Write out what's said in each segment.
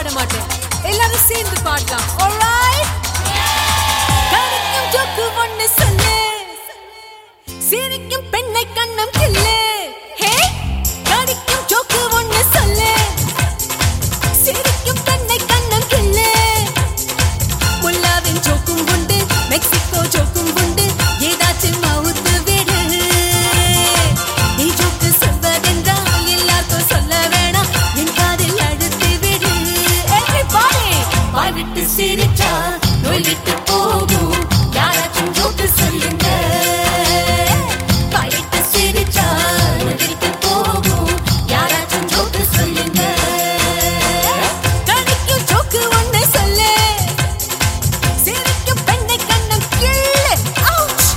பாட மாட்டேன் எல்லாரும் சேர்ந்து பாடலாம் alright கடிக்கும் ஜோக்கு ஒண்ணு சொல்லு சிரிக்கும் பெண்ணை கண்ணம் கிள்ளு ஹே கடிக்கும் ஜோக்கு ஒண்ணு சொல்லு சிரிக்கும் பெண்ணை கண்ணம் கிள்ளு முல்லாவின் ஜோக்கும் உண்டு மெக்சிகோ ஜோக்கும் உண்டு ஏதாச்சும் மவுத்து விடு நீ ஜோக்கு சொல்வதென்றால் எல்லாருக்கும் சொல்ல வேணாம் என் காதில் அழுத்தி விடு Everybody! வாய் விட்டு சிரிச்சா நோய் விட்டு போகும் யாராச்சும் ஜோக்கு சொல்லுங்க வாய் விட்டு சிரிச்சா நோய் விட்டு போகும் யாராச்சும் ஜோக்கு சொல்லுங்க கடிக்கும் ஜோக்கு ஒண்ணு சொல்லு சிரிக்கும் பெண்ணை கண்ணம் கிள்ளு அவுச்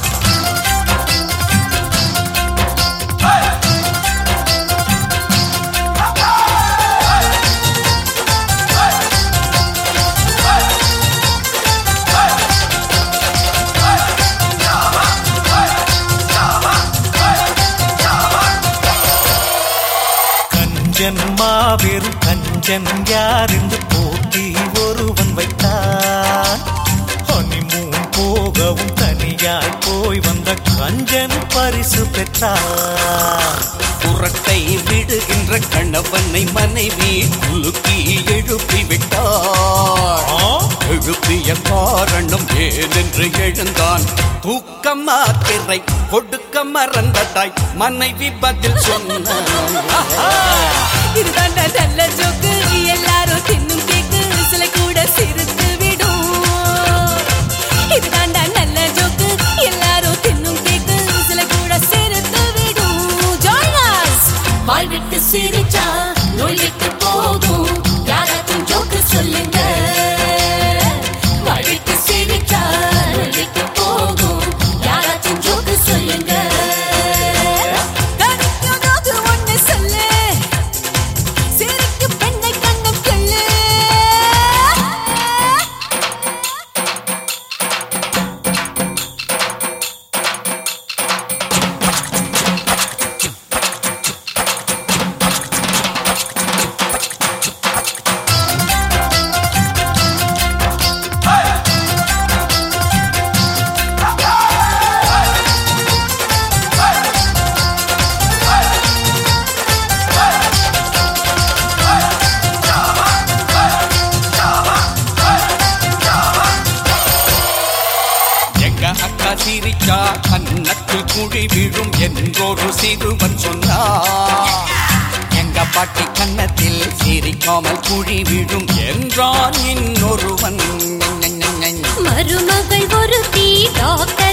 கஞ்சன் மாபெரும் கஞ்சன் யார் என்று போட்டி ஒருவன் வைத்தான் ஹனிமூன் போகவும் தனியாய் போய் வந்த கஞ்சன் பரிசு பெற்றான் புறத்தை விடுகின்ற கணவனை மனைவி குலுக்கி எழுப்பி விட்டார் எழுப்பிய காரணம் ஏனென்று எழுந்தான் தூக்கம் மாத்திரை கொடுக்க மறந்ததாய் மனைவி பதில் சொன்னார் இதுதாண்டா நல்ல ஜோக்கு எல்லாரும் தின்னும் கேக்கு சில கூட சிரித்து விடும் இதுதாண்டா நல்ல ஜோக்கு எல்லாரும் தின்னும் கேக்கு சில கூட சிரித்து விடும் Join us! வாய் விட்டு சிரிச்சா நோய் விட்டு போகும் யாராச்சும் ஜோக்கு சொல்லுங்க வாய் விட்டு சிரிச்சா நோய் விட்டு போகும் யாராச்சும் ஜோக்கு சொல்லுங்க கடிக்கும் ஜோக்கு ஒண்ணு சொல்லு சிரிக்கும் பெண்ணை கண்ணம் கொள்ளு எங்க அக்கா சிரிச்சா கன்னத்தில் குழி விழும் என்றொரு சிறுவன் சொன்னார் எங்க பாட்டி கன்னத்தில் சிரிக்காமல் குழி விழும் என்றான் இன்னொருவன் மருமகள் ஒருத்தி டாக்டர்